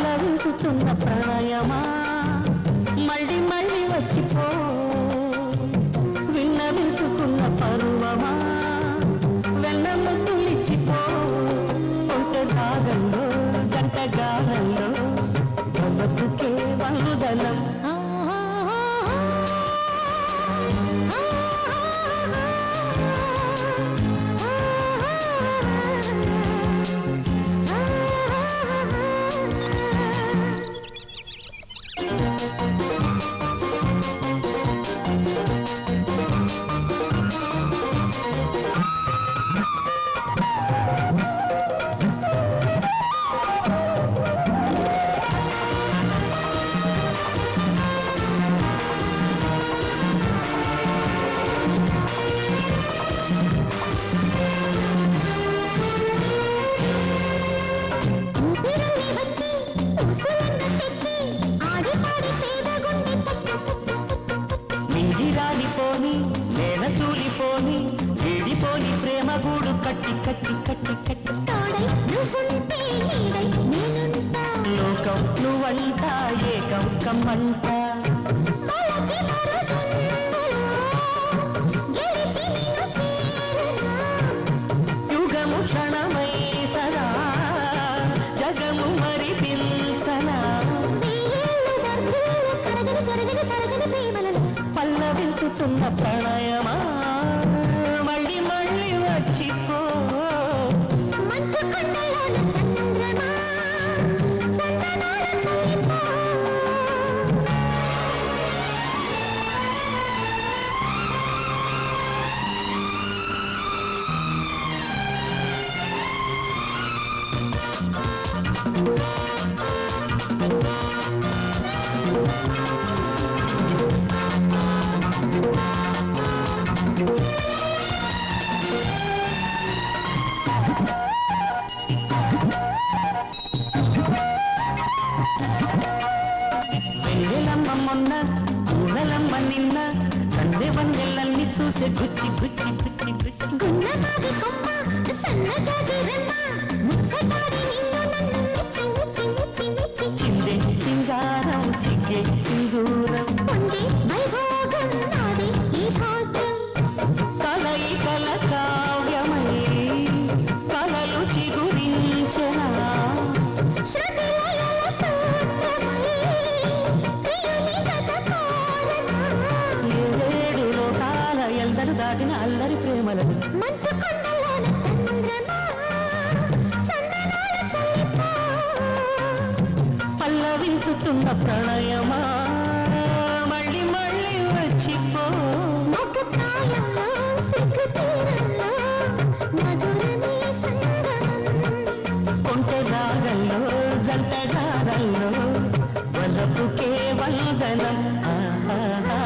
పల్లవించుతున్న ప్రణయమా మళ్ళీ మళ్ళీ వచ్చిపో విన్నవించుకున్న పరువమా వెన్న ముద్దులిచ్చిపో ఒంటె భాగంలో జంట గానంలో బతుకే వందనం ఊపిరుల్లి వచ్చి ఊసులన్న తెచ్చి ఆడి పాడి పేదగుండె మింగిరాలిపోని నేల తూలిపోని వీడిపోని ప్రేమ గూడు కట్టి కట్టి కట్టి కట్టి తోడై నువ్వుంటే నీడై నేనుంటా లోకం నువ్వంట ఏకం కమ్మంట మలచి మరు జన్మలో గెలిచి నిన్ను చేరునా యుగము క్షణమై సదా జగము మరి పిల్సనా వెయ్యేళ్ళు వర్ధులు కరగని జరగని తరగని ప్రేమలలో పల్లవించుతున్న ప్రణయమా మళ్ళీ మళ్ళీ వచ్చిపో మంచు కొండలోన చంద్రమా సందనాల చల్లిపో వెన్నెలమ్మ మొన్న ఊహలమ్మ నిన్న సందె వన్నెలన్నీ చూసే గుచ్చి గుచ్చి గుచ్చి గుచ్చి గున్నమావి కొమ్మ సన్నజాజి రెమ్మ ముచ్చటాడి నిన్ను నన్ను మెచ్చి మెచ్చి మెచ్చి మెచ్చి చిందే సింగారం సిగ్గే సింధూరం పొందే వైభోగం నాదే ఈ భాగ్యం కలయి కల కావ్యమై కలలు చిగురించనా శృతి లయల సూత్రమై ప్రియుని జత కోరనా ఏడు లోకాల ఎల్దరు దాటిన అల్లరి ప్రేమలను మంచు కొండలోన చంద్రమా సందనాల చల్లిపో పల్లవించుతున్న ప్రణయమా మళ్ళీ మళ్ళీ వచ్చిపో ఒక ప్రాయంలో సిగ్గు తీరంలో మధురమే సంగమం కొంటె రాగంలో జంట గారంలో వలపుకే వందనం ఆహా